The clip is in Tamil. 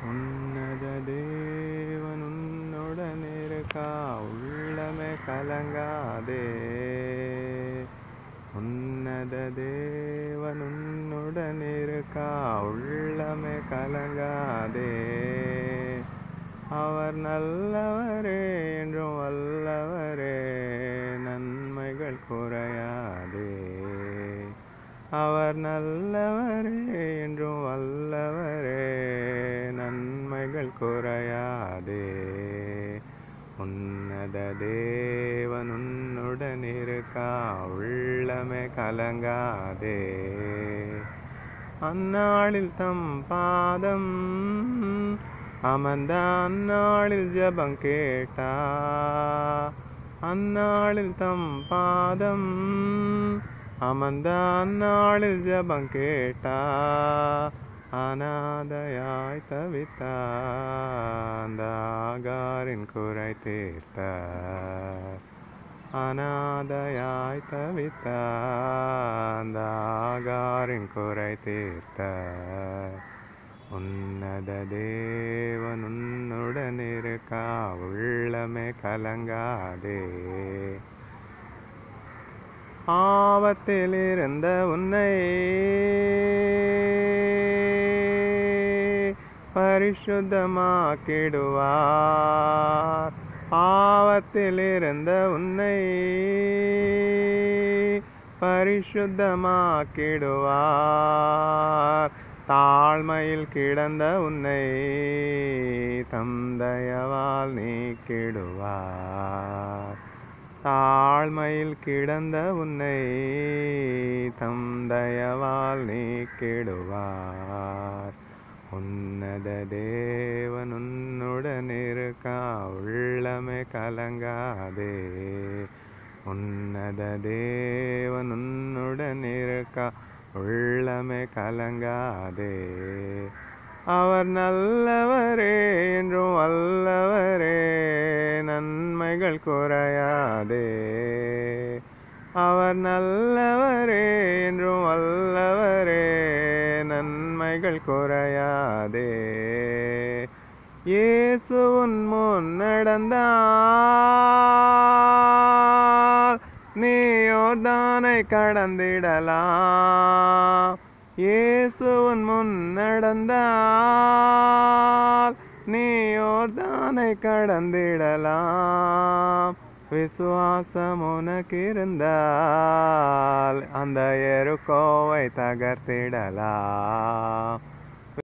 உன்னத தேவன் உன்னுடன் இருக்கா உள்ளமே கலங்காதே உன்னத தேவன் உன்னுடன் இருக்கா உள்ளமே கலங்காதே அவர் நல்லவரே என்றும் வல்லவரே நன்மைகள் குறையாதே அவர் நல்லவரே என்றும் வல்லவரே நன்மைகள் குறையாதே உன்னத தேவன் உன்னுடன் இருக்கா உள்ளமே கலங்காதே அந்நாளில் தம் பாதம் அமர்ந்த அந்நாளில் ஜபம் கேட்டா அந்நாளில் தம் பாதம் அமர்ந்த அந்நாளில் ஜபம் கேட்டா அனாதையாய் தவித்தா அந்த ஆகாரின் குறை தீர்த்த அனாதையாய் தவித்தா அந்த ஆகாரின் குறை தீர்த்த உன்னத தேவன் உன்னுடன் இருக்கா உள்ளமே கலங்காதே ஆபத்தில் இருந்த உன்னை பரிசுத்தமாக்கிடுவார் பாவத்தில் இருந்த உன்னை பரிசுத்தமாக்கிடுவார் தாழ்மையில் கிடந்த உன்னை தந்தயவால் நீக்கிடுவார் தாழ்மையில் கிடந்த உன்னை தந்தயவால் நீக்கிடுவார் உன்னத தேவன் உன்னுடன் இருக்கா உள்ளமே கலங்காதே உன்னத தேவன் உன்னுடன் இருக்கா உள்ளமே கலங்காதே அவர் நல்லவரே என்றும் வல்லவரே நன்மைகள் குறையாதே அவர் நல்லவரே என்றும் வல்லவரே நன்மைகள் குறையாதே இயேசு உன் முன் நடந்தால் நீ யோர்தானை கடந்திடலாம் இயேசு உன் முன் நடந்தால் நீ யோர்தானை கடந்திடலாம் விசுவாசம் உனக்கு இருந்தால் அந்த எருக்கோவை தகர்த்திடலாம்